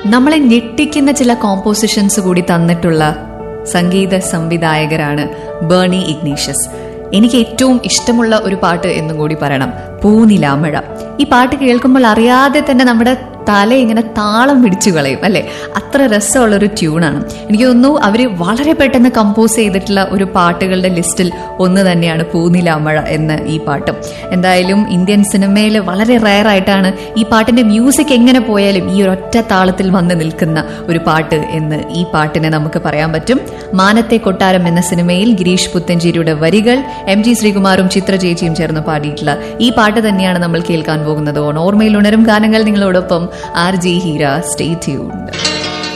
നമ്മളെ ഞെട്ടിക്കുന്ന ചില കോമ്പോസിഷൻസ് കൂടി തന്നിട്ടുള്ള സംഗീത സംവിധായകരാണ് ബേണി ഇഗ്നീഷ്യസ് എനിക്ക് ഏറ്റവും ഇഷ്ടമുള്ള ഒരു പാട്ട് എന്നും കൂടി പറയണം പൂനിലാമഴ ഈ പാട്ട് കേൾക്കുമ്പോൾ അറിയാതെ തന്നെ നമ്മുടെ തല ഇങ്ങനെ താളം പിടിച്ചു കളയും അല്ലെ അത്ര രസമുള്ള ഒരു ട്യൂണാണ് എനിക്ക് തോന്നുന്നു അവര് വളരെ പെട്ടെന്ന് കമ്പോസ് ചെയ്തിട്ടുള്ള ഒരു പാട്ടുകളുടെ ലിസ്റ്റിൽ ഒന്ന് തന്നെയാണ് പൂനിലാമഴ എന്ന ഈ പാട്ട് എന്തായാലും ഇന്ത്യൻ സിനിമയിൽ വളരെ റയർ ആയിട്ടാണ് ഈ പാട്ടിന്റെ മ്യൂസിക് എങ്ങനെ പോയാലും ഈ ഒരൊറ്റ താളത്തിൽ വന്ന് നിൽക്കുന്ന ഒരു പാട്ട് എന്ന് ഈ പാട്ടിനെ നമുക്ക് പറയാൻ പറ്റും മാനത്തെ കൊട്ടാരം എന്ന സിനിമയിൽ ഗിരീഷ് പുത്തഞ്ചേരിയുടെ വരികൾ എം ജി ശ്രീകുമാറും ചിത്ര ചേച്ചിയും ചേർന്ന് പാടിയിട്ടുള്ള ഈ പാട്ട് തന്നെയാണ് നമ്മൾ കേൾക്കാൻ പോകുന്നത് ഓൺ ഓർമ്മയിൽ ഉണരും ഗാനങ്ങൾ നിങ്ങളോടൊപ്പം R G Heera stay tuned